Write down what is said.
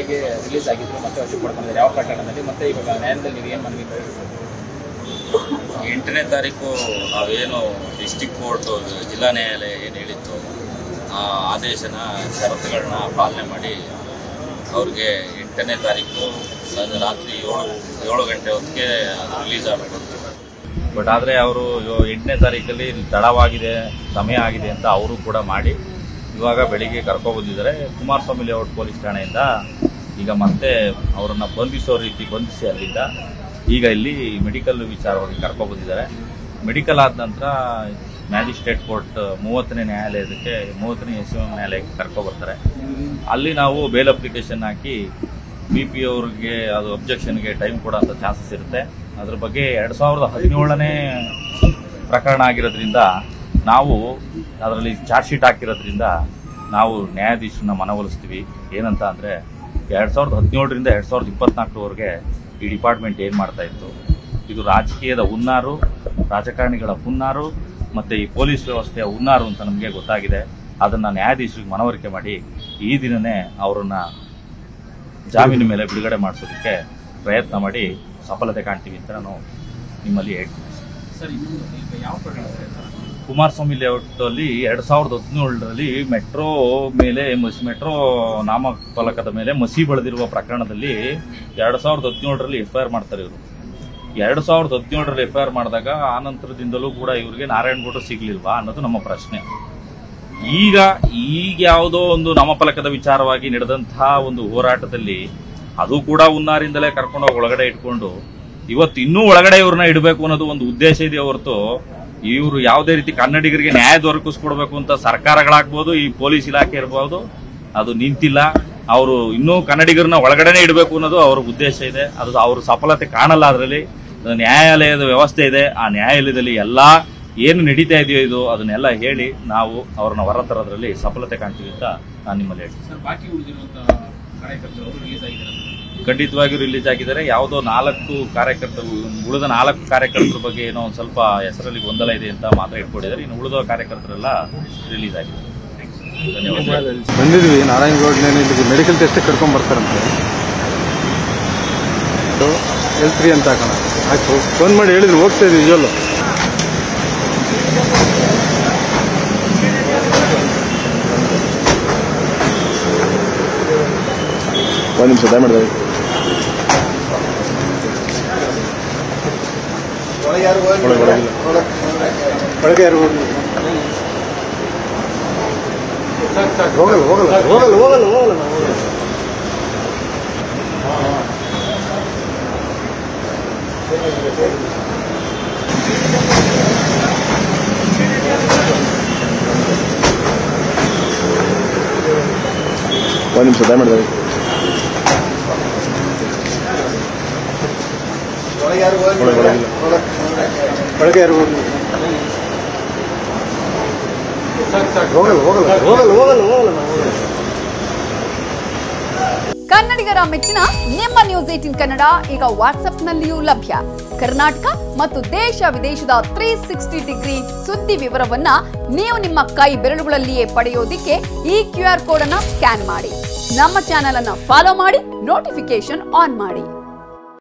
ವೇಳೆಗೆ ರಿಲೀಸ್ ಆಗಿದ್ರು ಮತ್ತೆ ವಶಕ್ಕೆ ಪಡ್ಕೊಂಡಿದ್ದಾರೆ ಯಾವ ಪ್ರಕರಣದಲ್ಲಿ ಮತ್ತೆ ಇವಾಗ ನ್ಯಾಯಾಲಯದಲ್ಲಿ ನೀವು ಏನು ಮನವಿ ಮಾಡಿದ್ದೀರಿ? ಎಂಟನೇ ತಾರೀಕು ನಾವೇನು ಡಿಸ್ಟಿಕ್ ಕೋರ್ಟ್ ಜಿಲ್ಲಾ ನ್ಯಾಯಾಲಯ ಏನು ಹೇಳಿತ್ತು ಆ ಆದೇಶನ ಷರತ್ತುಗಳನ್ನ ಪಾಲನೆ ಮಾಡಿ ಅವ್ರಿಗೆ ಎಂಟನೇ ತಾರೀಕು ಸಂಜೆ ರಾತ್ರಿ ಏಳು ಏಳು ಗಂಟೆ ಹೊತ್ತಿಗೆ ಅದು ರಿಲೀಸ್ ಆಗಬೇಕು ಬಟ್ ಆದರೆ ಅವರು ಎಂಟನೇ ತಾರೀಕಲ್ಲಿ ತಡವಾಗಿದೆ ಸಮಯ ಆಗಿದೆ ಅಂತ ಅವರು ಕೂಡ ಮಾಡಿ ಇವಾಗ ಬೆಳಿಗ್ಗೆ ಕರ್ಕೊಬಂದಿದ್ದಾರೆ ಕುಮಾರಸ್ವಾಮಿ ಲೇಔಟ್ ಪೊಲೀಸ್ ಠಾಣೆಯಿಂದ ಈಗ ಮತ್ತೆ ಅವರನ್ನು ಬಂಧಿಸೋ ರೀತಿ ಬಂಧಿಸಿ ಅಲ್ಲಿಂದ ಈಗ ಇಲ್ಲಿ ಮೆಡಿಕಲ್ ವಿಚಾರವಾಗಿ ಕರ್ಕೊಬಂದಿದ್ದಾರೆ ಮೆಡಿಕಲ್ ಆದ ನಂತರ ಮ್ಯಾಜಿಸ್ಟ್ರೇಟ್ ಕೋರ್ಟ್ ಮೂವತ್ತನೇ ನ್ಯಾಯಾಲಯದಕ್ಕೆ ಮೂವತ್ತನೇ ಎಸ್ ಎಂ ನ್ಯಾಯಾಲಯಕ್ಕೆ ಕರ್ಕೊಬರ್ತಾರೆ ಅಲ್ಲಿ ನಾವು ಬೇಲ್ ಅಪ್ಲಿಕೇಶನ್ ಹಾಕಿ ಬಿ ಪಿ ಅವ್ರಿಗೆ ಅದು ಅಬ್ಜೆಕ್ಷನ್ಗೆ ಟೈಮ್ ಕೊಡೋಂಥ ಚಾನ್ಸಸ್ ಇರುತ್ತೆ ಅದ್ರ ಬಗ್ಗೆ ಎರಡು ಸಾವಿರದ ಹದಿನೇಳನೇ ಪ್ರಕರಣ ಆಗಿರೋದ್ರಿಂದ ನಾವು ಅದರಲ್ಲಿ ಚಾರ್ಜ್ ಶೀಟ್ ಹಾಕಿರೋದ್ರಿಂದ ನಾವು ನ್ಯಾಯಾಧೀಶರನ್ನ ಮನವೊಲಿಸ್ತೀವಿ ಏನಂತ ಅಂದರೆ ಎರಡು ಸಾವಿರದ ಹದಿನೇಳರಿಂದ ಎರಡು ಸಾವಿರದ ಇಪ್ಪತ್ನಾಲ್ಕರವರೆಗೆ ಈ ಡಿಪಾರ್ಟ್ಮೆಂಟ್ ಏನು ಮಾಡ್ತಾ ಇತ್ತು ಇದು ರಾಜಕೀಯದ ಹುನ್ನಾರು ರಾಜಕಾರಣಿಗಳ ಹುನ್ನಾರು ಮತ್ತು ಈ ಪೊಲೀಸ್ ವ್ಯವಸ್ಥೆಯ ಹುನ್ನಾರು ಅಂತ ನಮಗೆ ಗೊತ್ತಾಗಿದೆ ಅದನ್ನು ನ್ಯಾಯಾಧೀಶರಿಗೆ ಮನವರಿಕೆ ಮಾಡಿ ಈ ದಿನನೇ ಅವರನ್ನು ಜಾಮೀನು ಮೇಲೆ ಬಿಡುಗಡೆ ಮಾಡಿಸೋದಕ್ಕೆ ಪ್ರಯತ್ನ ಮಾಡಿ ಸಫಲತೆ ಕಾಣ್ತೀವಿ ಅಂತ ನಾನು ನಿಮ್ಮಲ್ಲಿ ಹೇಳ್ತೀನಿ ಸರ್ ಇನ್ನೊಂದು ಈಗ ಯಾವ ಪ್ರಕರಣ ಸರ್ ಇದು? ಕುಮಾರಸ್ವಾಮಿ ಲೇಔಟ್ ಅಲ್ಲಿ ಎರಡ್ ಸಾವಿರದ ಹದಿನೇಳರಲ್ಲಿ ಮೆಟ್ರೋ ಮೇಲೆ ಮಸ್- ಮೆಟ್ರೋ ನಾಮಫಲಕದ ಮೇಲೆ ಮಸಿ ಬೆಳೆದಿರುವ ಪ್ರಕರಣದಲ್ಲಿ ಎರಡ್ ಸಾವಿರದ ಹದಿನೇಳರಲ್ಲಿ ಎಫ್ ಐ ಆರ್ ಮಾಡ್ತಾರೆ ಇವರು ಎರಡ್ ಸಾವಿರದ ಹದಿನೇಳರಲ್ಲಿ ಎಫ್ ಐ ಆರ್ ಮಾಡಿದಾಗ ಆ ನಂತರದಿಂದಲೂ ಕೂಡ ಇವರಿಗೆ ನಾರಾಯಣಗೌಡರು ಸಿಗ್ಲಿಲ್ವಾ ಅನ್ನೋದು ನಮ್ಮ ಪ್ರಶ್ನೆ ಈಗ ಈಗ ಯಾವುದೋ ಒಂದು ನಾಮಫಲಕದ ವಿಚಾರವಾಗಿ ನಡೆದಂತಹ ಒಂದು ಹೋರಾಟದಲ್ಲಿ ಅದು ಕೂಡ ಹುನ್ನಾರಿಂದಲೇ ಕರ್ಕೊಂಡೋಗಿ ಒಳಗಡೆ ಇಟ್ಕೊಂಡು ಇವತ್ತು ಇನ್ನೂ ಒಳಗಡೆ ಇವ್ರನ್ನ ಇಡಬೇಕು ಅನ್ನೋದು ಒಂದು ಉದ್ದೇಶ ಇದೆ ಹೊರತು ಇವರು ಯಾವುದೇ ರೀತಿ ಕನ್ನಡಿಗರಿಗೆ ನ್ಯಾಯ ದೊರಕಿಸ್ಕೊಡ್ಬೇಕು ಅಂತ ಸರ್ಕಾರಗಳಾಗ್ಬೋದು ಈ ಪೊಲೀಸ್ ಇಲಾಖೆ ಇರ್ಬೋದು ಅದು ನಿಂತಿಲ್ಲ ಅವರು ಇನ್ನೂ ಕನ್ನಡಿಗರನ್ನ ಒಳಗಡೆನೆ ಇಡಬೇಕು ಅನ್ನೋದು ಅವ್ರ ಉದ್ದೇಶ ಇದೆ ಅದು ಅವ್ರ ಸಫಲತೆ ಕಾಣಲ್ಲ ಅದರಲ್ಲಿ ನ್ಯಾಯಾಲಯದ ವ್ಯವಸ್ಥೆ ಇದೆ ಆ ನ್ಯಾಯಾಲಯದಲ್ಲಿ ಎಲ್ಲಾ ಏನು ನಡೀತಾ ಇದೆಯೋ ಇದು ಅದನ್ನೆಲ್ಲ ಹೇಳಿ ನಾವು ಅವ್ರನ್ನ ಹೊರತರೋದ್ರಲ್ಲಿ ಸಫಲತೆ ಕಾಣ್ತೀವಿ ಅಂತ ನಾನು ನಿಮ್ಮಲ್ಲಿ ಹೇಳ್ತೀನಿ ಸರ್ ಬಾಕಿ ಉಳಿದಿರುವಂತ ಕಾರ್ಯಕರ್ತರು ಅವರು ರಿಲೀಸ್ ಆಗಿದ್ದಾರೆ ಖಂಡಿತವಾಗಿಯೂ ರಿಲೀಸ್ ಆಗಿದ್ದಾರೆ ಯಾವುದೋ ನಾಲ್ಕು ಕಾರ್ಯಕರ್ತರು ಉಳಿದ ನಾಲ್ಕು ಕಾರ್ಯಕರ್ತರ ಬಗ್ಗೆ ಏನೋ ಒಂದು ಸ್ವಲ್ಪ ಹೆಸರಲ್ಲಿ ಗೊಂದಲ ಇದೆ ಅಂತ ಮಾತ್ರ ಇಟ್ಕೊಂಡಿದ್ದಾರೆ ಇನ್ನು ಉಳಿದ ಕಾರ್ಯಕರ್ತರೆಲ್ಲ ರಿಲೀಸ್ ಆಗಿದೆ ಧನ್ಯವಾದ ಬಂದಿದ್ವಿ ನಾರಾಯಣಗೌಡನೇ ಇಲ್ಲಿಗೆ ಮೆಡಿಕಲ್ ಟೆಸ್ಟ್ ಕರ್ಕೊಂಡ್ ಬರ್ತಾರಂತೆ ಎಲ್ ತ್ರೀ ಅಂತ ಹಾಕೋಣ ಆಯ್ತು ಫೋನ್ ಮಾಡಿ ಹೇಳಿದ್ರು ಹೋಗ್ತಾ ಇದ್ವಿ ನಿಜವಲ್ಲ ಒಂದು ನಿಮಿಷ ದಯಮಾಡಿ ಒಳಗೆ ಒಳಗಿಲ್ಲ ಒಳಗೆ ಯಾರು ಹೋಗಿಲ್ಲ ಹೋಗಲ್ಲ ಹೋಗಲ್ಲ ಹೋಗಲ್ಲ ಹೋಗಲ್ಲ ಹೋಗಲ್ಲ ನಾವು ಹೋಗಲ್ಲ. ಒಂದು ನಿಮಿಷ ದಯಮಾಡಿ ಒಳಗೆ ಒಳಗಿಲ್ಲ ಒಳಗೆ ಯಾರು ಹೋಗಿಲ್ಲ ಹೋಗಲ್ಲ ಹೋಗಲ್ಲ ಹೋಗಲ್ಲ ಹೋಗಲ್ಲ ಹೋಗಲ್ಲ ನಾವು ಹೋಗಲ್ಲ ಕನ್ನಡಿಗರ ಮೆಚ್ಚಿನ ನಿಮ್ಮ ನ್ಯೂಸ್ ಏಟಿನ್ ಕನ್ನಡ ಈಗ ವಾಟ್ಸ್ಆಪ್ನಲ್ಲಿಯೂ ಲಭ್ಯ ಕರ್ನಾಟಕ ಮತ್ತು ದೇಶ ವಿದೇಶದ ತ್ರೀ ಸಿಕ್ಸ್ಟಿ ಡಿಗ್ರಿ ಸುದ್ದಿ ವಿವರವನ್ನ ನೀವು ನಿಮ್ಮ ಕೈ ಬೆರಳುಗಳಲ್ಲಿಯೇ ಪಡೆಯೋದಿಕ್ಕೆ ಈ ಕ್ಯೂ ಆರ್ ಕೋಡ್ ಅನ್ನ ಸ್ಕ್ಯಾನ್ ಮಾಡಿ ನಮ್ಮ ಚಾನೆಲ್ ಅನ್ನ ಫಾಲೋ ಮಾಡಿ ನೋಟಿಫಿಕೇಶನ್ ಆನ್ ಮಾಡಿ